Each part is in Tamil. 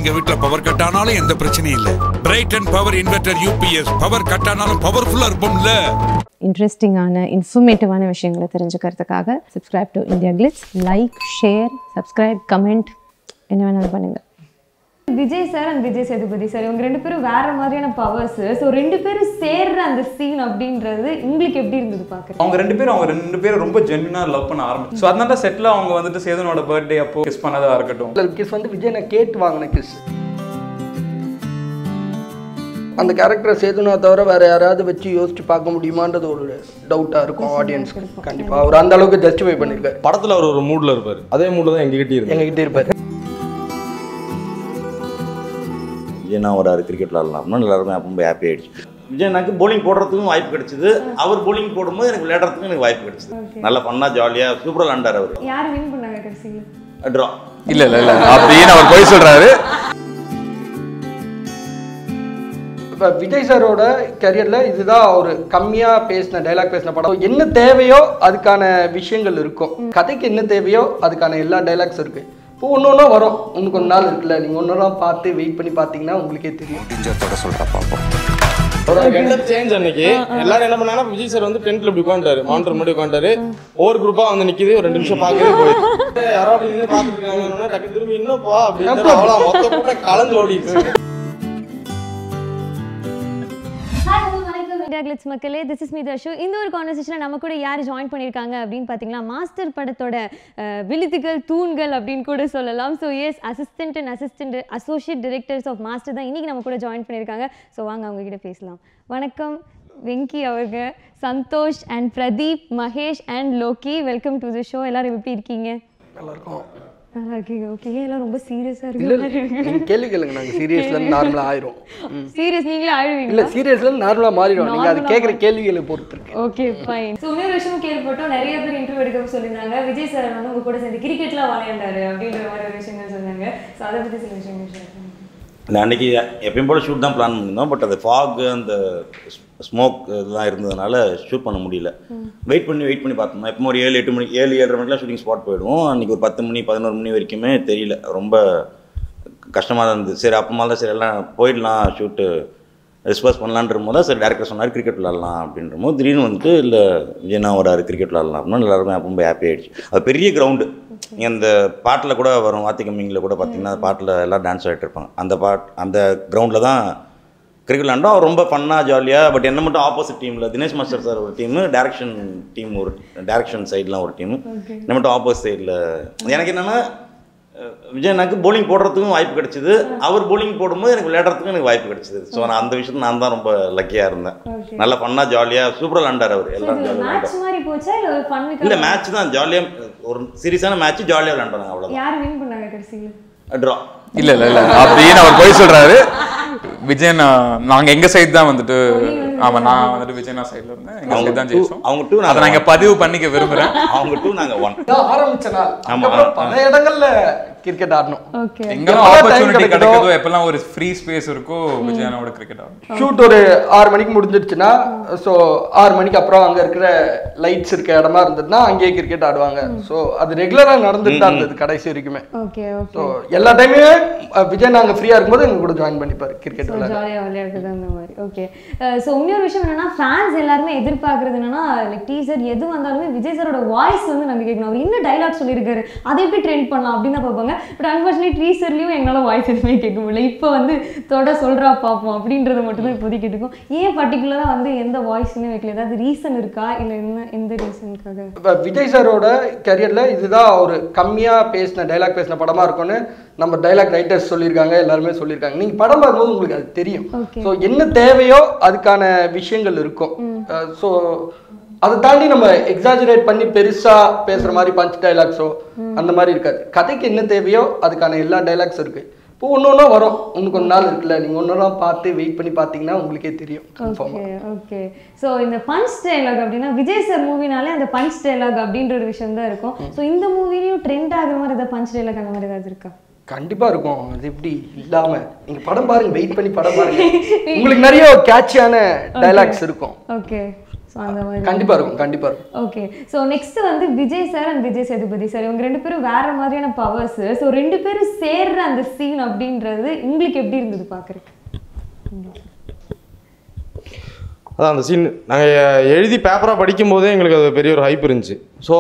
எங்க வீட்ல பவர் கட் ஆனாலும் எந்த பிரச்சனையும் இல்ல bright and power inverter UPS power cut ஆனாலும் பவர்ஃபுல்லா இருப்போம்ல இன்ட்ரெஸ்டிங்கான இன்ஃபர்மேட்டிவான விஷயங்களை தெரிஞ்சுக்கிறதுக்காக subscribe to India Glitz like share subscribe comment என்ன வேணாலும் பண்ணுங்கள் Vijay sir and Vijay Sethupathi sir இவங்க ரெண்டு பேரும் வேற மாதிரியான பவர்ஸ் ஸோ ரெண்டு பேரும் சேர்ற அந்த சீன் அப்படின்றது உங்களுக்கு எப்படி இருந்தது பார்க்குறது அவங்க ரெண்டு பேரும் அவங்க ரெண்டு பேரும் ரொம்ப ஜென்வினா லவ் பண்ண ஆரம்பிச்சு ஸோ அதனால செட்டில் அவங்க வந்துட்டு சேதனோட பர்த்டே அப்போ கிஸ் பண்ணதா இருக்கட்டும் கிஸ் வந்து விஜய் நான் கேட்டு வாங்கின கிஸ் அந்த கேரக்டரை சேதுனா தவிர வேற யாராவது வச்சு யோசிச்சு பார்க்க முடியுமான்றது ஒரு டவுட்டாக இருக்கும் ஆடியன்ஸ்க்கு கண்டிப்பாக அவர் அந்த அளவுக்கு ஜஸ்டிஃபை பண்ணியிருக்காரு படத்துல அவர் ஒரு மூட்ல இருப்பாரு அதே மூட்ல தான் எங்ககிட்ட இருக்கு எங்ககிட்ட இருப்பார் விஜய்னா வராரு கிரிக்கெட் விளாட்லாம்னா எல்லாருமே அப்போ ரொம்ப ஹாப்பி ஆயிடுச்சு விஜய்னாக்கு bowling போடுறதுக்கும் வாய்ப்பு கிடைச்சது அவர் bowling போடும்போது எனக்கு விளையாடுறதுக்கும் எனக்கு வாய்ப்பு கிடைச்சது நல்லா பண்ணா ஜாலியாக சூப்பராக விளாண்டார் அவர் யார் வின் பண்ணாங்க கடைசியில் ட்ரா இல்ல இல்ல இல்ல அப்படின்னு அவர் போய் சொல்றாரு இப்போ விஜய் சாரோட கரியரில் இதுதான் அவர் கம்மியாக பேசின டைலாக் பேசின படம் என்ன தேவையோ அதுக்கான விஷயங்கள் இருக்கும் கதைக்கு என்ன தேவையோ அதுக்கான எல்லா டைலாக்ஸ் இருக்கு இப்போ ஒன்று ஒன்றா வரும் இன்னும் கொஞ்ச நாள் இருக்குல்ல நீங்கள் ஒன்று ஒன்றா பார்த்து வெயிட் பண்ணி பார்த்தீங்கன்னா உங்களுக்கே தெரியும் சேஞ்ச் அன்னைக்கு எல்லாரும் என்ன பண்ணாங்கன்னா விஜய் சார் வந்து டென்ட்ல இப்படி உட்காந்துட்டாரு மானிட்டர் முன்னாடி உட்காந்துட்டாரு ஒவ்வொரு குரூப்பா வந்து நிக்குது ஒரு ரெண்டு நிமிஷம் பாக்கவே போயிடுது யாரோ அப்படி நின்று பாத்துட்டு இருக்காங்க டக்கு திரும்பி இன்னும்ப்பா அப்படின்னு அவ்வளோ மொத்த கூட்டம் கலந்து ஓடிட்டு ஹாய் ஹலோ வணக்கம் இந்தியா கிளிட்ஸ் மக்களே திஸ் இஸ் மீ தர்ஷு இந்த ஒரு கான்வர்சேஷனில் நம்ம கூட யார் ஜாயின் பண்ணியிருக்காங்க அப்படின்னு பார்த்தீங்கன்னா மாஸ்டர் படத்தோட அஹ், விழுதுகள் தூண்கள் அப்படின்னு கூட சொல்லலாம் so as assistant and assistant associate directors of master தான் இன்றைக்கி நம்ம கூட ஜாயின் பண்ணியிருக்காங்க ஸோ வாங்க அவங்க கிட்ட பேசலாம் வணக்கம் வெங்கி அவங்க Santhosh and Pradeep Mahesh and Loki welcome to the show எல்லாரும் எப்படி இருக்கீங்க நல்லா இருக்கும் நல்லா இருக்கீங்க ஓகே எல்லாம் ரொம்ப சீரியஸாக இல்லை இருக்கு நீங்கள் கேள்வி கேளுங்க நாங்கள் சீரியஸ்லேருந்து நார்மலாக ஆயிரும் சீரியஸ் நீங்களே ஆழுவீங்க இல்லை சீரியஸ்லேருந்து நார்மலாக மாறிடும் நீங்கள் அது கேட்குற கேள்விகளை பொறுத்து இருக்கு ஓகே ஃபைன் ஸோ இன்னொரு விஷயம் கேள்விப்பட்டோம் நிறைய பேர் இன்டர்வியூ எடுக்க சொல்லியிருந்தாங்க விஜய் சார் வந்து உங்க கூட சேர்ந்து கிரிக்கெட்லாம் விளையாண்டாரு அப்படின்ற மாதிரி ஒரு விஷயங்கள் சொன்னாங்க ஸோ அதை பற்றி சில விஷயங்கள் ஷேர் பண்ணுங்க இந்த அன்னைக்கு எப்பயும் போல ஷூட் தான் பிளான் பண்ணியிருந்தோம் பட் அது ஃபாக் அந்த ஸ்மோக் இதெல்லாம் இருந்ததுனால ஷூட் பண்ண முடியல வெயிட் பண்ணி வெயிட் பண்ணி பார்த்தோம் எப்போ ஒரு ஏழு எட்டு மணி ஏழு ஏழரை மணிக்கெலாம் ஷூட்டிங் ஸ்பாட் போயிடுவோம் அன்றைக்கி ஒரு பத்து மணி பதினோரு மணி வரைக்குமே தெரியல ரொம்ப கஷ்டமாக தான் இருந்தது சரி அப்பமா தான் சரி எல்லாம் போயிடலாம் ஷூட்டு டிஸ்போஸ் பண்ணலான்ற போது தான் சரி டேரக்டர் சொன்னார் கிரிக்கெட் விளாட்லாம் அப்படின்ற போது திடீர்னு வந்துட்டு இல்லை விஜயனா வராரு கிரிக்கெட் விளாட்லாம் அப்படின்னா எல்லாருமே அப்போ ரொம்ப ஹாப்பி ஆயிடுச்சு அது பெரிய கிரவுண்டு அந்த பாட்டில் கூட வரும் வாத்தி கம்மிங்கில் கூட பார்த்தீங்கன்னா பாட்டில் எல்லாம் டான்ஸ் ஆகிட்டு இருப்பாங்க அந்த பாட் அந்த கிரவுண்டில் தான் கிரிக்கெட் விளாண்டோம் அவர் ரொம்ப ஃபன்னாக ஜாலியாக பட் என்ன மட்டும் ஆப்போசிட் டீமில் தினேஷ் மாஸ்டர் சார் ஒரு டீமு டேரக்ஷன் டீம் ஒரு டேரக்ஷன் சைட்லாம் ஒரு டீமு என்ன மட்டும் ஆப்போசிட் சைடில் எனக்கு என்னென்னா விஜயனாக்கு bowling போடுறதுக்கும் வாய்ப்பு கிடைச்சிது அவர் bowling போடும்போது எனக்கு விளையாடுறதுக்கும் எனக்கு வாய்ப்பு கிடைச்சிது ஸோ நான் அந்த விஷயத்துல நான் தான் ரொம்ப லக்கியாக இருந்தேன் நல்லா ஃபன்னாக ஜாலியாக சூப்பராக விளாண்டார் அவர் எல்லாம் இது ஜாலியாக மேட்ச் மாதிரி போச்சா இல்லை ஒரு ஃபன்னுக்கு இல்லை மேட்ச் தான் ஜாலியாக ஒரு சீரியஸான மேட்ச் ஜாலியாக விளாண்டாங்க அவ்வளோதான் யார் வின் பண்ணாங்க கடைசியில் ட்ரா இல்ல இல்ல இல்ல அப்படின்னு அவர் போய் சொல்றாரு விஜயன் நாங்க எங்க சைடு தான் வந்துட்டு ஆமா நான் வந்துட்டு விஜயனா சைடுல இருந்தேன் எங்க சைடு தான் ஜெயிச்சோம் அவங்க டூ அதை நாங்க பதிவு பண்ணிக்க விரும்புறேன் அவங்க டூ நாங்கள் ஒன் இதான் ஆரம்பிச்ச நாள் ஆமா. அதுக்கப்புறம் பல இடங்கள்ல கிரிக்கெட் ஆடணும் ஓகே எங்கெல்லாம் எப்பெல்லாம் time ஆப்பர்ச்சுனிட்டி கிடைக்குதோ, கிடைக்குதோ எப்பெல்லாம் ஒரு ஃப்ரீ ஸ்பேஸ் இருக்கோ விஜயனாவோட கிரிக்கெட் ஆடும் ஷூட் ஒரு ஆறு மணிக்கு முடிஞ்சிருச்சுன்னா ஸோ ஆறு மணிக்கு அப்புறம் அங்கே இருக்கிற லைட்ஸ் இருக்க இடமா இருந்ததுன்னா அங்கேயே கிரிக்கெட் ஆடுவாங்க ஸோ அது ரெகுலராக நடந்துட்டு தான் இருந்தது கடைசி வரைக்குமே ஓகே ஓகே ஸோ எல்லா டைமே விஜய் நாங்கள் ஃப்ரீயாக இருக்கும்போது எங்க கூட ஜாயின் பண்ணிப்பாரு கிரிக்கெட் விளையாட ஜாலியாக விளையாடுறது அந்த மாதிரி ஓகே ஸோ இன்னொரு விஷயம் என்னன்னா ஃபேன்ஸ் எல்லாருமே எதிர்பார்க்கறது என்னன்னா லைக் டீசர் எது வந்தாலுமே விஜய் சாரோட வாய்ஸ் வந்து நாங்கள் கேட்கணும் அவர் இன்னும் டைலாக் சொல்லியிருக்காரு அதை எப்படி ட்ரெண்ட் பண்ணலாம் அப்படின்னு தான் பார்ப்பாங்க பட் அன்ஃபார்ச்சுனேட் டீசர்லையும் எங்களால் வாய்ஸ் எதுவுமே கேட்க முடியல இப்போ வந்து தொட சொல்கிறா பார்ப்போம் அப்படின்றத மட்டும் தான் இப்போதைக்கு கேட்டுக்கும் ஏன் பர்டிகுலராக வந்து எந்த வாய்ஸுமே வைக்கல ஏதாவது ரீசன் இருக்கா இல்லை என்ன எந்த ரீசனுக்காக இப்போ விஜய் சாரோட கரியரில் இதுதான் அவர் கம்மியாக பேசின டைலாக் பேசின படமா இருக்கும்னு நம்ம டைலாக் ரைட்டர்ஸ் சொல்லியிருக்காங்க எல்லாருமே சொல்லியிருக்காங்க நீங்கள் படம் பார்க்கும்போது உங்களுக்கு அது தெரியும் Okay. ஸோ என்ன தேவையோ அதுக்கான விஷயங்கள் இருக்கும் ஸோ அதை தாண்டி நம்ம எக்ஸாஜரேட் பண்ணி பெருசா பேசுற மாதிரி பஞ்ச் டைலாக்ஸோ அந்த மாதிரி இருக்காது கதைக்கு என்ன தேவையோ அதுக்கான எல்லா டைலாக்ஸ் இருக்கு இப்போ ஒன்று ஒன்றா வரும் இன்னும் கொஞ்ச நாள் இருக்குல்ல நீங்கள் ஒன்று ஒன்றா பார்த்து வெயிட் பண்ணி பார்த்தீங்கன்னா உங்களுக்கே தெரியும் கன்ஃபார்மாக ஓகே ஓகே ஸோ இந்த பஞ்ச் டைலாக் அப்படின்னா விஜய் சார் மூவினாலே அந்த பஞ்ச் டைலாக் அப்படின்ற ஒரு விஷயம் தான் இருக்கும் ஸோ இந்த மூவிலையும் ட்ரெண்ட் ஆகுற மாதிரி ஏதாவது பஞ்ச் டைலாக் அந்த மாதிரி ஏதாவது இருக்கா கண்டிப்பா இருக்கும் அது எப்படி இல்லாம நீங்க படம் பாருங்க வெயிட் பண்ணி படம் பாருங்க உங்களுக்கு நிறைய கேட்சியான டைலாக்ஸ் இருக்கும் ஓகே ஸோ அந்த மாதிரி கண்டிப்பா இருக்கும் கண்டிப்பா இருக்கும் ஓகே ஸோ நெக்ஸ்ட் வந்து Vijay sir and Vijay Sethupathi sir இவங்க ரெண்டு பேரும் வேற மாதிரியான பவர்ஸ் ஸோ ரெண்டு பேரும் சேர்ற அந்த சீன் அப்படின்றது உங்களுக்கு எப்படி இருந்தது பார்க்குறதுக்கு அதான் அந்த சீன் நாங்கள் எழுதி பேப்பராக படிக்கும்போதே எங்களுக்கு அது பெரிய ஒரு ஹைப் இருந்துச்சு ஸோ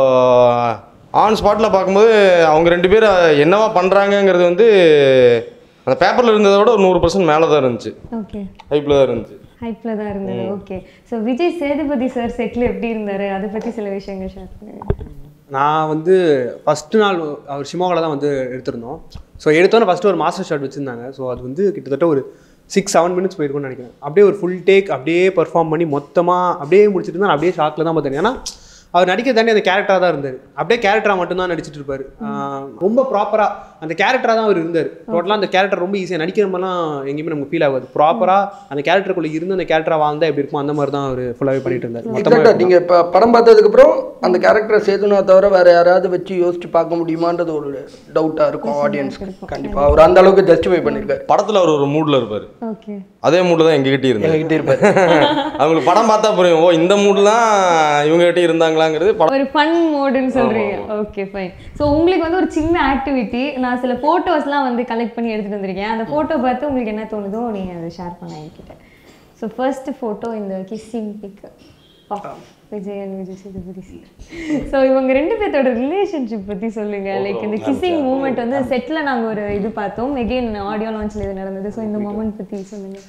ஆன் ஸ்பாட்டில் பார்க்கும்போது அவங்க ரெண்டு பேரும் என்னவா பண்ணுறாங்கங்கிறது வந்து அந்த பேப்பரில் இருந்ததை விட ஒரு நூறு பர்சன்ட் மேலே தான் இருந்துச்சு ஓகே ஹைப்பில் தான் இருந்துச்சு ஹைப்ல தான் இருந்தது okay so Vijay Sethupathi sir செட்டில் எப்படி இருந்தாரு அதை பத்தி சில விஷயங்கள் ஷேர் பண்ணுங்க நான் வந்து ஃபஸ்ட்டு நாள் அவர் ஷிமோகாவில் தான் வந்து எடுத்திருந்தோம் ஸோ எடுத்தோன்னே ஃபஸ்ட்டு ஒரு மாஸ்டர் ஷாட் வச்சுருந்தாங்க ஸோ அது வந்து கிட்டத்தட்ட ஒரு சிக்ஸ் செவன் மினிட்ஸ் போயிருக்கும்னு நினைக்கிறேன் அப்படியே ஒரு ஃபுல் டேக் அப்படியே பெர்ஃபார்ம் பண்ணி மொத்தமாக அப்படியே முடிச்சிட்டு இருந்தா நான் அப்படியே ஷாக்கில் தான் பார்த்தேன் ஏன்னா அவர் நடிக்க தாண்டி அந்த கேரக்டராக தான் இருந்தார் அப்படியே கேரக்டராக மட்டும்தான் நடிச்சிட்டு இருப்பார் ரொம்ப ப்ராப்பராக அந்த கேரக்டராக தான் அவர் இருந்தார் டோட்டலாக அந்த கேரக்டர் ரொம்ப ஈஸியாக நடிக்கிற மாதிரிலாம் எங்கேயுமே நமக்கு ஃபீல் ஆகாது ப்ராப்பராக அந்த கேரக்டருக்குள்ளே இருந்து அந்த கேரக்டராக வாழ்ந்தா எப்படி இருக்கும் அந்த மாதிரி தான் அவர் ஃபுல்லாகவே பண்ணிட்டு இருந்தார் எக்ஸாக்டா மொத்தமாக நீங்க இப்ப படம் பார்த்ததுக்கு அப்புறம் அந்த கேரக்டரை சேதுனா தவிர வேற யாராவது வச்சு யோசிச்சு பார்க்க முடியுமான்றது ஒரு டவுட்டா இருக்கும் ஆடியன்ஸ்க்கு கண்டிப்பா அவர் அந்த அளவுக்கு ஜஸ்டிஃபை பண்ணிருக்காரு படத்தில் அவர் ஒரு மூடில் இருப்பார் ஓகே அதே மூடில் தான் எங்ககிட்ட இருந்தார் எங்ககிட்ட இருப்பாரு அவங்களுக்கு படம் பார்த்தா புரியும் ஓ இந்த மூடில் தான் இவங்ககிட்ட இருந்தாங்களாங்கிறது படம் ஒரு ஃபன் மோடுன்னு சொல்றீங்க ஓகே ஃபைன் ஸோ உங்களுக்கு வந்து ஒரு சின்ன ஆக்டிவிட்டி நான் சில ஃபோட்டோஸ்லாம் வந்து கலெக்ட் பண்ணி எடுத்துட்டு வந்திருக்கேன் அந்த ஃபோட்டோ பார்த்து உங்களுக்கு என்ன தோணுதோ நீங்க அதை ஷேர் பண்ண என்கிட்ட ஸோ ஃபர்ஸ்ட் ஃபோட்டோ இந்த kissing pic Vijay and Vijay Sethupathi so இவங்க ரெண்டு பேர்த்தோட ரிலேஷன்ஷிப் பத்தி சொல்லுங்க லைக் இந்த கிஸ்ஸிங் மூமெண்ட் வந்து செட்டில் நாங்க ஒரு இது பார்த்தோம் எகெயின் ஆடியோ லான்ச்ல இது நடந்தது ஸோ இந்த மூமெண்ட் பத்தி சொல்லுங்க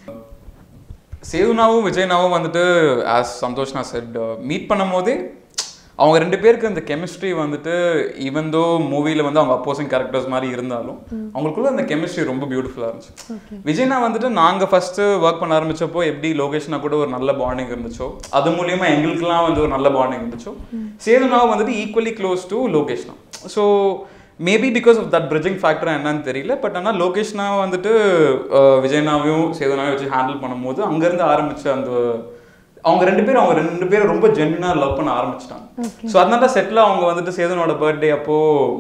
சேதுனாவும் விஜய்னாவும் வந்துட்டு ஆஸ் சந்தோஷ்னா செட் மீட் பண்ணும் போதே அவங்க ரெண்டு பேருக்கு அந்த கெமிஸ்ட்ரி வந்துட்டு ஈவன் தோ மூவியில் வந்து அவங்க அப்போசிங் கேரக்டர்ஸ் மாதிரி இருந்தாலும் அவங்களுக்குள்ள அந்த கெமிஸ்ட்ரி ரொம்ப பியூட்டிஃபுல்லாக இருந்துச்சு விஜய்னா வந்துட்டு நாங்கள் ஃபஸ்ட்டு ஒர்க் பண்ண ஆரம்பிச்சப்போ எப்படி லோகேஷ்னா கூட ஒரு நல்ல பாண்டிங் இருந்துச்சோ அது மூலியமா எங்களுக்குலாம் வந்து ஒரு நல்ல பாண்டிங் இருந்துச்சோ சேதுனாவும் வந்துட்டு ஈக்குவலி க்ளோஸ் டு லோகேஷ்னா so maybe because of that bridging factor என்னன்னு தெரியல பட் ஆனால் லோகேஷ்னா வந்துட்டு அஹ், விஜய்னாவையும் சேதுனாவையும் வச்சு ஹேண்டில் பண்ணும்போது அங்கேருந்து ஆரம்பிச்ச அந்த அவங்க ரெண்டு பேரும் அவங்க ரெண்டு பேரும் ரொம்ப ஜென்யூனாக லவ் பண்ண ஆரம்பிச்சிட்டாங்க ஸோ அதனால செட்டில் அவங்க வந்துட்டு சேதுனோட பர்த்டே அப்போ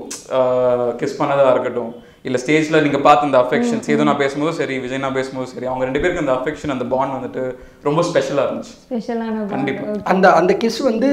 கிஸ் பண்ணதா இருக்கட்டும் இல்லை ஸ்டேஜில் நீங்கள் பார்த்து இந்த அஃபெக்ஷன் சேதுனா பேசும்போதும் சரி விஜய்னா பேசும்போதும் சரி அவங்க ரெண்டு பேருக்கு அந்த அஃபெக்ஷன் அந்த பாண்ட் வந்துட்டு ரொம்ப ஸ்பெஷலாக இருந்துச்சு ஸ்பெஷலான கண்டிப்பா. அந்த அந்த கிஸ் வந்து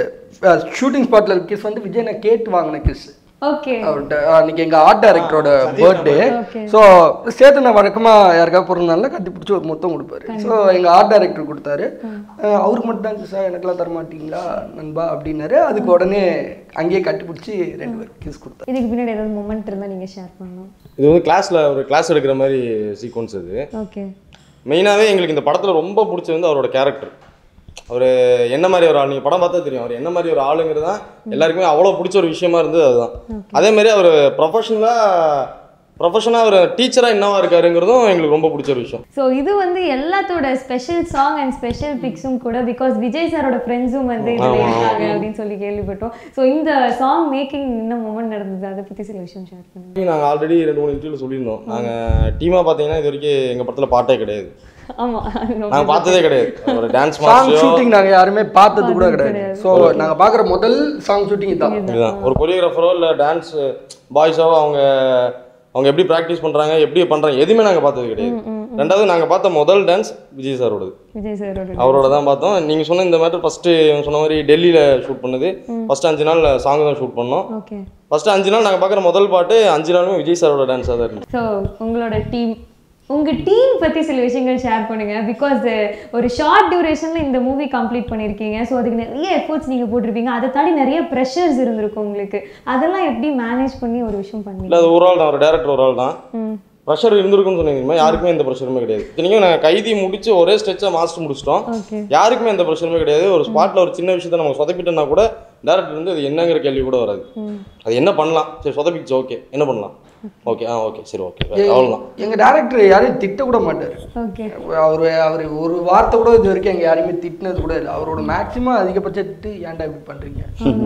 ஷூட்டிங் ஸ்பாட்ல கிஸ் வந்து விஜய் நான் கேட்டு வாங்கின கிஸ் ஓகே அவர்கிட்ட அன்னைக்கு எங்க ஆர்ட் டைரக்டரோட பர்த்டே Okay. ஸோ சேத்தனை வழக்கமா யாருக்காவது பிறந்தால கட்டி பிடிச்சி ஒரு மொத்தம் கொடுப்பாரு ஸோ எங்க ஆர்ட் டைரக்டர் கொடுத்தாரு அஹ் அவருக்கு மட்டும் தான் சார் எனக்கெல்லாம் தர மாட்டீங்களா நண்பா அப்படின்னாரு அதுக்கு உடனே அங்கேயே கட்டி பிடிச்சி ரெண்டு பேரும் கிஸ் கொடுத்தாரு இதுக்கு பின்னாடி ஏதாவது மூமெண்ட் இருந்தால் நீங்கள் ஷேர் பண்ணணும் இது வந்து கிளாஸில் ஒரு கிளாஸ் எடுக்கிற மாதிரி சீக்வன்ஸ் இது ஓகே மெயினாகவே எங்களுக்கு இந்த படத்தில் ரொம்ப பிடிச்சது வந்து அவரோட கேரக்டர் அவர் என்ன மாதிரி ஒரு ஆள் நீங்கள் படம் பார்த்தா தெரியும் அவர் என்ன மாதிரி ஒரு ஆளுங்கிறது தான் எல்லாருக்குமே அவ்வளோ பிடிச்ச ஒரு விஷயமா இருந்தது அதுதான் அதே மாதிரி அவர் ப்ரொஃபஷனலாக ப்ரொஃபஷனாக அவர் டீச்சராக என்னவா இருக்காருங்கிறதும் எங்களுக்கு ரொம்ப பிடிச்ச ஒரு விஷயம் ஸோ இது வந்து எல்லாத்தோட ஸ்பெஷல் சாங் அண்ட் ஸ்பெஷல் பிக்ஸும் கூட பிகாஸ் விஜய் சாரோட ஃப்ரெண்ட்ஸும் வந்து இதில் இருக்காங்க அப்படின்னு சொல்லி கேள்விப்பட்டோம் ஸோ இந்த சாங் மேக்கிங் என்ன மூமெண்ட் நடந்தது அதை பற்றி சில விஷயம் ஷேர் பண்ணுங்க நாங்கள் ஆல்ரெடி ரெண்டு மூணு இன்டர்வியூ சொல்லியிருந்தோம் நாங்கள் டீமாக பார்த்தீங்கன்னா இது வரைக்கும் எங்கள் படத்தில் பாட்டே கிடையாது ஆமாம் நாங்கள் பார்த்ததே கிடையாது ஒரு டான்ஸ் சாங் மாஸ்டர் ஷூட்டிங் நாங்க யாருமே பார்த்தது கூட கிடையாது ஸோ நாங்க பார்க்குற முதல் சாங் ஷூட்டிங் தான் இதுதான் ஒரு கொரியோகிராஃபரோ இல்லை டான்ஸ் பாய்ஸாவோ அவங்க அவங்க எப்படி ப்ராக்டிஸ் பண்ணுறாங்க எப்படி பண்ணுறாங்க எதுவுமே நாங்கள் பார்த்தது கிடையாது ரெண்டாவது நாங்கள் பார்த்த முதல் டான்ஸ் விஜய் சாரோடது விஜய் சாரோட அவரோட தான் பார்த்தோம் நீங்கள் சொன்ன இந்த மேட்டர் ஃபஸ்ட்டு சொன்ன மாதிரி டெல்லியில் ஷூட் பண்ணது ஃபஸ்ட்டு அஞ்சு நாள் சாங் தான் ஷூட் பண்ணோம் ஓகே ஃபஸ்ட்டு அஞ்சு நாள் நாங்கள் பார்க்குற முதல் பாட்டு அஞ்சு நாளுமே விஜய் சாரோட டான்ஸாக தான் இருந்துச்சு ஸோ உங்களோட டீம் உங்க டீம் பத்தி சில விஷயங்கள் ஷேர் பண்ணுங்க பிகாஸ் ஒரு ஷார்ட் டியூரேஷன்ல இந்த மூவி கம்ப்ளீட் பண்ணிருக்கீங்க ஸோ அதுக்கு நிறைய எஃபோர்ட்ஸ் நீங்க போட்டிருப்பீங்க அதை தாண்டி நிறைய ப்ரெஷர்ஸ் இருந்திருக்கும் உங்களுக்கு அதெல்லாம் எப்படி மேனேஜ் பண்ணி ஒரு விஷயம் இல்லை பண்ணீங்க அது ஒரு ஆள் தான் ஒரு டேரக்டர் ஒரு ஆள் தான் ம் ப்ரெஷர் இருந்திருக்கும்னு சொன்னீங்க யாருக்குமே எந்த ப்ரெஷருமே கிடையாது இத்தனைக்கும் நாங்கள் கைதி முடிச்சு ஒரே ஸ்டெச்சாக மாஸ்டர் முடிச்சிட்டோம் ஓகே யாருக்குமே எந்த ப்ரெஷருமே கிடையாது ஒரு ஸ்பாட்டில் ஒரு சின்ன விஷயத்த நம்ம சொதப்பிட்டோம்னா கூட டேரக்டர் வந்து அது என்னங்கிற கேள்வி கூட வராது அது என்ன பண்ணலாம் சரி சொதப்பிச்சு ஓகே என்ன பண்ணலாம் ஓகே ஆ ஓகே சரி ஓகே அவ்வளோதான் எங்க டேரக்டர் யாரையும் திட்ட கூட மாட்டாரு ஓகே அவர் அவர் ஒரு வார்த்தை கூட இது வரைக்கும் எங்க யாரையுமே திட்டினது கூட இல்லை அவரோட மேக்ஸிமம் அதிகபட்ச திட்டு ஏன்டா இப்படி பண்றீங்க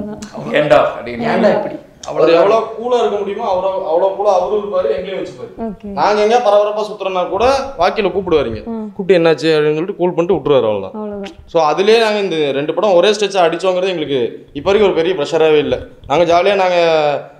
ஏண்டா அப்படின்னு ஏன்டா இப்படி அவர் எவ்வளோ கூலாக இருக்க முடியுமோ அவ்வளோ அவ்வளோ கூலாக அவரும் இருப்பாரு எங்கேயும் வச்சுப்பாரு ஓகே நாங்கள் எங்கேயா பரபரப்பாக சுற்றுறோம்னா கூட வாக்கியில் கூப்பிடுவாருங்க கூப்பிட்டு என்னாச்சு அப்படின்னு சொல்லிட்டு கூல் பண்ணிட்டு விட்டுருவாரு அவ்வளோதான் அவ்வளோதான் ஸோ அதுலேயே நாங்கள் இந்த ரெண்டு படம் ஒரே ஸ்டெச்சாக அடிச்சோங்கிறது எங்களுக்கு இப்போ வரைக்கும் ஒரு பெரிய ப்ரெஷராகவே இல்லை நாங்கள் ஜாலியாக நாங்கள்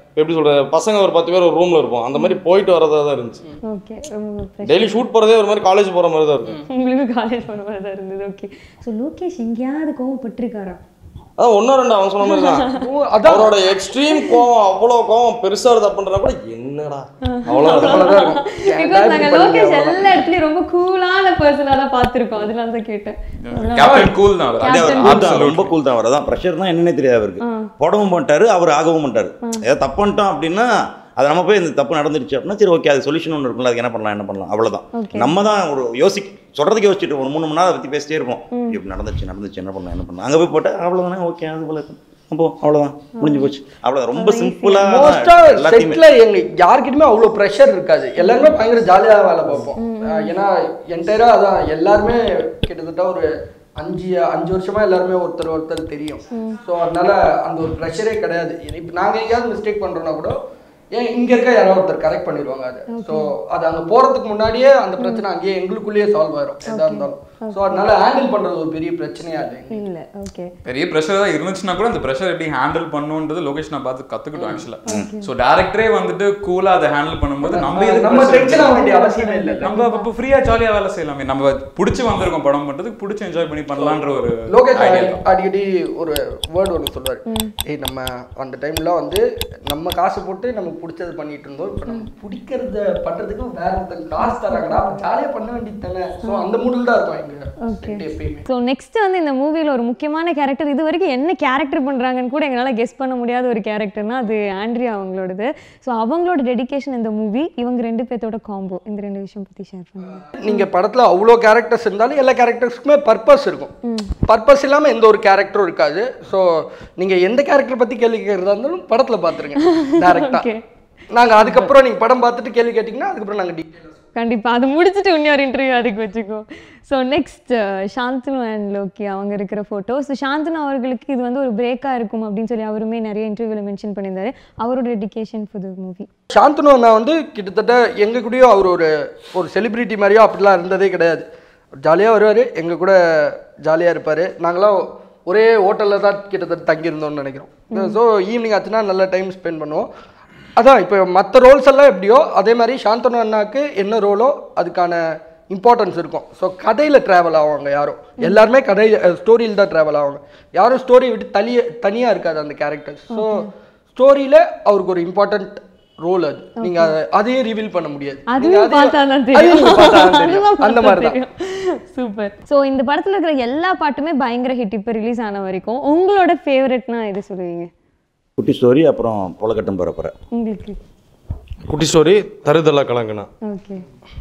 இப்ப எப்படி சொல்ற பசங்க ஒரு பத்து பேர் ஒரு ரூம்ல இருப்போம் அந்த மாதிரி போயிட்டு வரதா தான் இருந்துச்சு ஓகே ரொம்ப fresh. டெய்லி ஷூட் போறதே ஒரு மாதிரி காலேஜ் போற மாதிரி தான் இருக்கும் உங்களுக்கு காலேஜ் போன மாதிரி தான் இருந்தது ஓகே ஸோ லோகேஷ் எங்கேயாவது கோவப்பட்டிருக்காரா அதான் ஒன்னோ ரெண்டு அவன் சொன்ன மாதிரி தான் அதான் அவரோட எக்ஸ்ட்ரீம் கோவம் அவ்வளோ கோவம் பெருசா இருந்தா பண்றா கூட என்னடா அவ்வளோ அவ்வளவுதான் இருக்கும். ஏன்டா பிகாஸ் இப்படி நாங்க பண்ணீங்க லோகேஷ் அவ்வளவுதான். எல்லா இடத்துலயும் ரொம்ப கூலான பர்சனா தான் பார்த்திருக்கோம் அதனால தான் கேட்டேன் கேப்டன் கூல் தான் அவர். அப்படியே அவர் Captain cool தான், ரொம்ப கூல் தான் அவர் அதான் ப்ரெஷர் தான் என்னன்னே தெரியாது அவருக்கு போடவும் மாட்டாரு அவர் ஆகவும் மாட்டாரு ஏதாவது தப்பு பண்ணிட்டோம் அப்படின்னா அது நம்ம போய் இந்த தப்பு நடந்துருச்சு அப்படின்னா சரி ஓகே அது சொல்யூஷன் ஒன்று இருக்குல்ல அதுக்கு என்ன பண்ணலாம் என்ன பண்ணலாம் அவ்வளவுதான் Okay. நம்ம தான் ஒரு யோசி சொல்றதுக்கு யோசிச்சுட்டு ஒரு மூணு மணி நேரம் அதை பற்றி பேசிட்டே இருப்போம் இப்படி நடந்துச்சு நடந்துச்சு என்ன பண்ணலாம் என்ன பண்ணலாம் அங்கே போய் போட்டு அவ்வளோதானே ஓகே அது போல அப்போ அவ்வளோதான் முடிஞ்சு போச்சு அவ்வளோதான் ரொம்ப சிம்பிளாக மோஸ்டா எல்லாத்தையுமே செட்ல எங்க யார்கிட்டயுமே அவ்வளோ ப்ரெஷர் இருக்காது எல்லாருமே பயங்கர ஜாலியா வேலை பார்ப்போம் அஹ் ஏன்னா என்டையரா அதான் எல்லாருமே கிட்டத்தட்ட ஒரு அஞ்சு அஞ்சு வருஷமா எல்லாருமே ஒருத்தர் ஒருத்தர் தெரியும் ஸோ அதனால அந்த ஒரு ப்ரெஷரே கிடையாது இப்போ நாங்க எங்கேயாவது மிஸ்டேக் பண்றோம்னா கூட ஏன் இங்க இருக்க யாராவது ஒருத்தர் கரெக்ட் பண்ணிடுவாங்க அது ஸோ அது அங்க போறதுக்கு முன்னாடியே அந்த பிரச்சனை அங்கேயே எங்களுக்குள்ளேயே சால்வ் ஆயிரும் எதா இருந்தாலும் ஸோ அதனால ஹேண்டில் பண்றது ஒரு பெரிய பிரச்சனையா இல்லை எங்களுக்கு. இல்ல ஓகே பெரிய ப்ரெஷர் தான் இருந்துச்சுன்னா கூட அந்த ப்ரெஷர் எப்படி ஹேண்டில் பண்ணுன்றது லொகேஷ் நான் பார்த்து கத்துக்கிட்டோம் ஆக்சுவலாக ஸோ டேரக்டரே வந்துட்டு கூலா அதை ஹேண்டில் பண்ணும்போது நம்ம எதுக்கு நம்ம pressure டென்ஷன் ஆக எடுத்துக்கணும்? வேண்டிய அவசியமே இல்லை நம்ம அப்போ ஃப்ரீயா ஜாலியா வேலை செய்யலாமே நம்ம பிடிச்சி வந்திருக்கோம் படம் பண்றதுக்கு பிடிச்சி என்ஜாய் பண்ணி பண்ணலான்ற ஒரு லோகேஷ் idea அடி- தான். அடிக்கடி ஒரு வேர்டு ஒன்று சொல்லுவார் ஏய் நம்ம அந்த டைம்ல வந்து நம்ம காசு போட்டு நமக்கு பிடிச்சது பண்ணிட்டு இருந்தோம் இப்போ நம்ம பிடிக்கிறத பண்றதுக்கு வேற ஒருத்தர் காசு தராங்கடா அப்ப ஜாலியா பண்ண வேண்டியது தானே ஸோ அந்த மூடில் தான் இருக்கும் எங்க Okay. set எப்பயுமே ஸோ நெக்ஸ்ட் வந்து இந்த மூவியில் ஒரு முக்கியமான கேரக்டர் இது வரைக்கும் என்ன கேரக்டர் பண்ணுறாங்கன்னு கூட எங்களால் கெஸ் பண்ண முடியாத ஒரு கேரக்டர்னா அது ஆண்ட்ரியா அவங்களோடது ஸோ அவங்களோட டெடிகேஷன் இந்த மூவி இவங்க ரெண்டு பேர்த்தோட காம்போ இந்த ரெண்டு விஷயம் பற்றி ஷேர் பண்ணுங்க நீங்க படத்துல அவ்வளோ கேரக்டர்ஸ் இருந்தாலும் எல்லா கேரக்டர்ஸ்க்குமே பர்பஸ் இருக்கும் பர்பஸ் இல்லாம எந்த ஒரு கேரக்டரும் இருக்காது ஸோ நீங்க எந்த கேரக்டர் பத்தி கேள்வி கேட்கறதா இருந்தாலும் படத்துல பாத்துருங்க டேரக்டா Okay. நாங்க அதுக்கப்புறம் நீங்க படம் பார்த்துட்டு கேள்வி கேட்டீங்கன்னா அதுக்கப்புறம் நாங்க டீட்டெயில் கண்டிப்பாக அது முடிச்சுட்டு இன்னொரு இன்டர்வியூ அதுக்கு வச்சுக்கோ so next Shanthanu and Loki அவங்க இருக்கிற ஃபோட்டோ ஸோ சாந்தனு அவர்களுக்கு இது வந்து ஒரு பிரேக்காக இருக்கும் அப்படின்னு சொல்லி அவருமே நிறைய இன்டர்வியூவில் மென்ஷன் பண்ணியிருந்தாரு அவரோட dedication for the movie Shanthanu அண்ணா வந்து கிட்டத்தட்ட எங்க கூடயும் அவர் ஒரு ஒரு செலிபிரிட்டி மாதிரியோ அப்படிலாம் இருந்ததே கிடையாது ஜாலியாக வருவார் எங்க கூட ஜாலியாக இருப்பார் நாங்களாம் ஒரே ஹோட்டலில் தான் கிட்டத்தட்ட தங்கியிருந்தோம்னு நினைக்கிறோம் ஸோ ஈவினிங் ஆச்சுன்னா நல்ல டைம் ஸ்பெண்ட் பண்ணுவோம் அதான் இப்போ மற்ற ரோல்ஸ் எல்லாம் எப்படியோ அதே மாதிரி சாந்தனு அண்ணாக்கு என்ன ரோலோ அதுக்கான இம்பார்ட்டன்ஸ் இருக்கும் ஸோ கதையில் ட்ராவல் ஆவாங்க யாரும் எல்லாருமே கதை ஸ்டோரியில் தான் ட்ராவல் ஆவாங்க யாரும் ஸ்டோரி விட்டு தனிய தனியாக இருக்காது அந்த கேரக்டர்ஸ் ஸோ ஸ்டோரியில் அவருக்கு ஒரு இம்பார்ட்டன்ட் ரோல் அது நீங்க அதை அதையே ரிவீல் பண்ண முடியாது நீங்க அதுவும் அதையும்- பார்த்தா தான் அதையும் தெரியும் நீங்க பார்த்தா தான் தெரியும். அதுவும் அந்த மாதிரி தான் சூப்பர் ஸோ இந்த படத்துல இருக்கிற எல்லா பாட்டுமே பயங்கர ஹிட் இப்போ ரிலீஸ் ஆன வரைக்கும் உங்களோட ஃபேவரட்னா எது சொல்லுவீங்க குட்டி ஸ்டோரி அப்புறம் பொலக்கட்டும் பரப்புற உங்களுக்கு குட்டி ஸ்டோரி தருதலா கலங்கனா ஓகே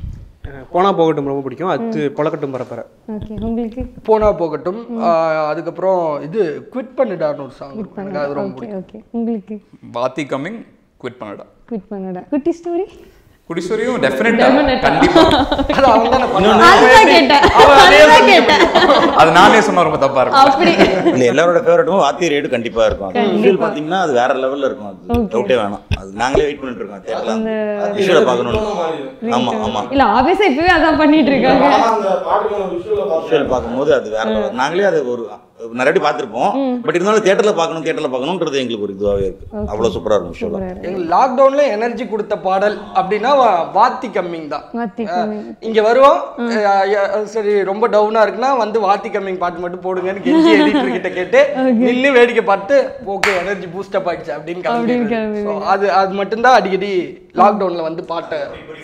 போனா போகட்டும் ரொம்ப பிடிக்கும் அது பொழக்கட்டும் பரப்பற ஓகே உங்களுக்கு போனா போகட்டும் ஆஹ் அதுக்கப்புறம் இது குவிட் பண்ணிடான்னு ஒரு சாங் எனக்கு அது ரொம்ப ஓகே ஓகே உங்களுக்கு வாத்தி கம்மிங் குவிட் பண்ணடா குவிட் பண்ணடா குட்டி ஸ்டோரி குடிசோரியும் டெஃபினட்டா கண்டிப்பா அது அவன் தானே பண்ணான். அதுதான் கேட்டேன் அதுதான் கேட்டேன் அது நானே சொன்னா ரொம்ப தப்பா இருக்கும் அப்படி இல்லை எல்லாரோட ஃபேவரட்டும் வாத்தி ரேடு கண்டிப்பாக இருக்கும் அது விஷுவல் பார்த்தீங்கன்னா அது வேற லெவலில் இருக்கும் அது டவுட்டே வேணாம் அது நாங்களே வெயிட் பண்ணிட்டு இருக்கோம் தேட்டரில் விஷுவலை பார்க்கணும்னு ஆமாம் ஆமாம் இல்ல ஆப்வியஸா இப்பவே அதான் பண்ணிட்டு இருக்காங்க அந்த பாட்டுக்கான விஷுவல விஷுவல் பார்க்கும்போது அது வேற level. நாங்களே அது ஒரு நிறைய வாட்டி பார்த்துருப்போம் பட் இருந்தாலும் தேட்டரில் பார்க்கணும் தேட்டரில் பார்க்கணுன்றது எங்களுக்கு ஒரு இதுவாகவே இருக்கு அவ்வளோ சூப்பராக இருக்கும் விஷுவலாக எங்களுக்கு லாக்டவுன்ல எனர்ஜி கொடுத்த பாடல் அப்படின்னா வா- வாத்தி கம்மிங் தான் வாத்தி அஹ் இங்க வருவோம் அஹ் அஹ் சரி ரொம்ப டவுனா இருக்குன்னா வந்து வாத்தி கம்மிங் பாட்டு மட்டும் போடுங்கன்னு கெஞ்சி எடிட்டர் கிட்ட கேட்டு நின்னு வேடிக்கை பார்த்து ஓகே எனர்ஜி பூஸ்ட் அப் ஆயிடுச்சு அப்படின்னு அப்படின்னு கிளம்பி So, அது அது மட்டும்தான் அடிக்கடி லாக்டவுன்ல வந்து பாட்டை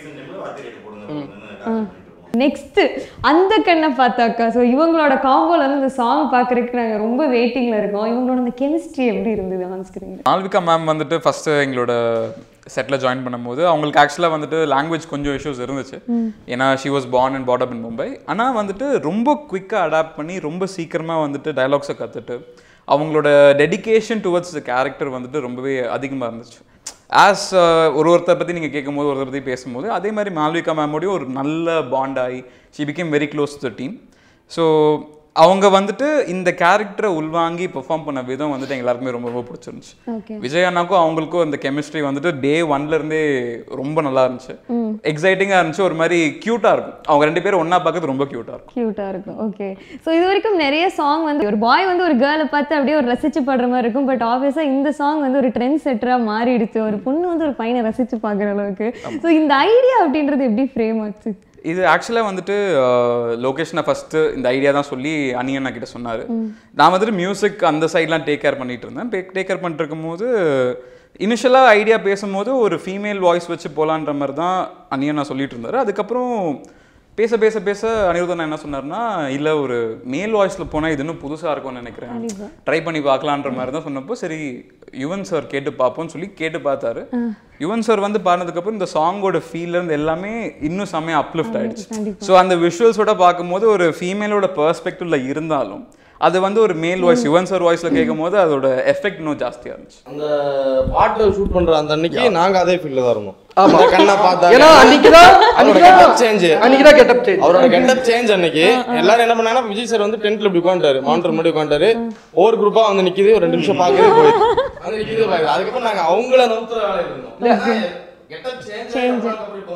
நெக்ஸ்ட் அந்த கண்ணை பார்த்தாக்கா ஸோ இவங்களோட காம்போல வந்து இந்த சாங் பார்க்கறதுக்கு நாங்க ரொம்ப வெயிட்டிங்ல இருக்கோம் இவங்களோட அந்த கெமிஸ்ட்ரி எப்படி இருந்தது ஆன் ஸ்கிரீன் மால்விகா மேம் வந்துட்டு ஃபர்ஸ்ட் எங்களோட செட்டில் ஜாயின் பண்ணும்போது அவங்களுக்கு ஆக்சுவலாக வந்துட்டு லாங்குவேஜ் கொஞ்சம் இஷ்யூஸ் இருந்துச்சு ஏன்னா she was born and brought up in Mumbai ஆனால் வந்துட்டு ரொம்ப குவிக்காக அடாப்ட் பண்ணி ரொம்ப சீக்கிரமாக வந்துட்டு டயலாக்ஸை கற்றுட்டு அவங்களோட டெடிகேஷன் டுவர்ட்ஸ் த கேரக்டர் வந்துட்டு ரொம்பவே அதிகமாக இருந்துச்சு ஆஸ் ஒரு ஒருத்தர் பற்றி நீங்கள் கேட்கும்போது ஒருத்தர் பற்றி பேசும்போது அதே மாதிரி மால்விகா மேமோடய ஒரு நல்ல பாண்ட் ஆகி she became very close to the team so அவங்க வந்துட்டு இந்த கேரக்டரை உள்வாங்கி பெர்ஃபார்ம் பண்ண விதம் வந்துட்டு எங்க எல்லாருக்குமே ரொம்ப ரொம்ப பிடிச்சிருந்துச்சு ஓகே விஜய் அண்ணாக்கும் அவங்களுக்கும் அந்த கெமிஸ்ட்ரி வந்துட்டு டே ஒன்ல இருந்தே ரொம்ப நல்லா இருந்துச்சு எக்ஸைட்டிங்கா இருந்துச்சு ஒரு மாதிரி கியூட்டா இருக்கும் அவங்க ரெண்டு பேரும் ஒண்ணா பார்க்கறது ரொம்ப கியூட்டா இருக்கும் க்யூட்டாக இருக்கும் ஓகே ஸோ இது வரைக்கும் நிறைய சாங் வந்து ஒரு பாய் வந்து ஒரு கேர்ளை பார்த்து அப்படியே ஒரு ரசிச்சு பாடுற மாதிரி இருக்கும் பட் ஆப்வியஸாக இந்த சாங் வந்து ஒரு ட்ரெண்ட் செட்டராக மாறிடுச்சு ஒரு பொண்ணு வந்து ஒரு பையனை ரசிச்சு பார்க்குற அளவுக்கு ஸோ இந்த ஐடியா அப்படின்றது எப்படி ஃப்ரேம் ஆச்சு இது ஆக்சுவலாக வந்துட்டு அஹ், லோகேஷ் நான் ஃபஸ்ட்டு இந்த ஐடியா தான் சொல்லி அனியண்ணா கிட்ட சொன்னார் நான் வந்துட்டு மியூசிக் அந்த சைட்லாம் டேக் கேர் பண்ணிட்டு இருந்தேன் டேக் கேர் பண்ணிட்டு இருக்கும்போது இனிஷியலாக ஐடியா பேசும்போது ஒரு ஃபீமேல் வாய்ஸ் வச்சு போகலான்ற மாதிரி தான் அனியண்ணா சொல்லிட்டு இருந்தார் அதுக்கப்புறம் பேச பேச பேச அனிருதன் என்ன சொன்னார்னா இல்லை ஒரு மேல் வாய்ஸில் போனால் இது இன்னும் புதுசாக இருக்கும்னு நினைக்கிறேன் ட்ரை பண்ணி பார்க்கலான்ற மாதிரி தான் சொன்னப்போ சரி யுவன் சார் கேட்டு பார்ப்போம்னு சொல்லி கேட்டு பார்த்தாரு யுவன் சார் வந்து பாடினதுக்கப்புறம் இந்த சாங்கோட ஃபீல்ல இருந்து எல்லாமே இன்னும் செம்மையாக அப்லிஃப்ட் ஆயிடுச்சு ஸோ அந்த விஷுவல்ஸோட பார்க்கும்போது ஒரு ஃபீமேலோட பெர்ஸ்பெக்டிவ்ல இருந்தாலும் அது வந்து ஒரு மேல் வாய்ஸ் யுவன் சார் வாய்ஸ்ல கேட்கும் போது அதோட எஃபெக்ட் இன்னும் ஜாஸ்தியா இருந்துச்சு அந்த பாட்டை ஷூட் பண்ற அந்த அன்னைக்கு நாங்க அதே ஃபீல்ட்ல தான் இருந்தோம் ஆமா. அந்த கண்ணை பார்த்தா ஏன்னா அன்னைக்குதான் அவரோட அன்னைக்குதான் கெட்டப் சேஞ்ச் அன்னைக்குதான் கெட்டப் சேஞ்ச் அவரோட கெட்டப் சேஞ்ச் அன்னைக்கு எல்லாரும் என்ன பண்ணாங்கன்னா விஜய் சார் வந்து டென்ட்ல இப்படி உட்காந்துட்டாரு மானிட்டர் முன்னாடி உட்காந்துட்டாரு ஒவ்வொரு குரூப்பா வந்து நிக்குது ஒரு ரெண்டு நிமிஷம் பாக்குது போயிடுது வந்து நிக்குது பாக்குது அதுக்கப்புறம் நாங்க அவங்கள நவுத்துற வேலையில இருந்தோம் கெட்டப் சேஞ்ச்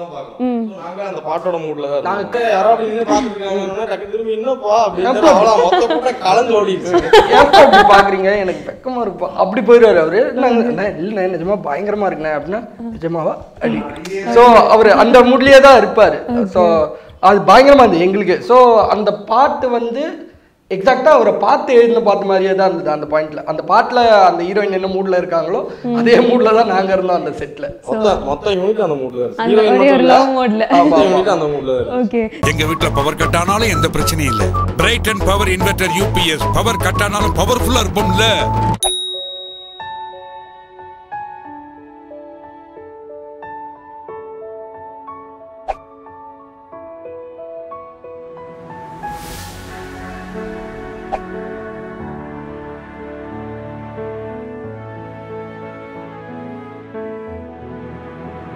நாங்க அந்த பாட்டோட மூட்ல தான் நாங்க யாரோ அப்படி நின்னு பாத்துட்டு இருக்காங்க டக்கு திரும்பி என்னப்பா அப்படின்னு அவ்வளோ மொத்த கூட்டம் கலந்து ஓடிடுச்சு ஏப்பா அப்படி பாக்குறீங்க எனக்கு வெக்கமா இருப்பா அப்படி போயிடுவாரு அவரு நாங்க "அண்ணா, இல்லண்ணே நிஜமா பயங்கரமா இருக்குண்ணே அப்படின்னா நிஜமாவா அப்படி ஸோ அவர் அந்த மூட்லயே தான் இருப்பாரு ஸோ அது பயங்கரமா இருந்தது எங்களுக்கு ஸோ அந்த பாட்டு வந்து எக்ஸாக்டா அவரை பார்த்து எழுதின பாட்டு மாதிரியே தான் இருந்தது அந்த பாயிண்ட்ல அந்த பாட்டுல அந்த ஹீரோயின் என்ன மூட்ல இருக்காங்களோ அதே மூட்ல தான் நாங்க இருந்தோம் அந்த செட்ல மொத்த மொத்த யூனிட் அந்த மூட்ல அந்த ஒரே ஒரு லவ் மோட்ல மொத்த யூனிட் அந்த மூட்ல இருக்கு ஓகே எங்க வீட்ல பவர் கட் ஆனாலும் எந்த பிரச்சனையும் இல்ல bright and power inverter UPS power cut ஆனாலும் பவர்ஃபுல்லா இருப்போம்ல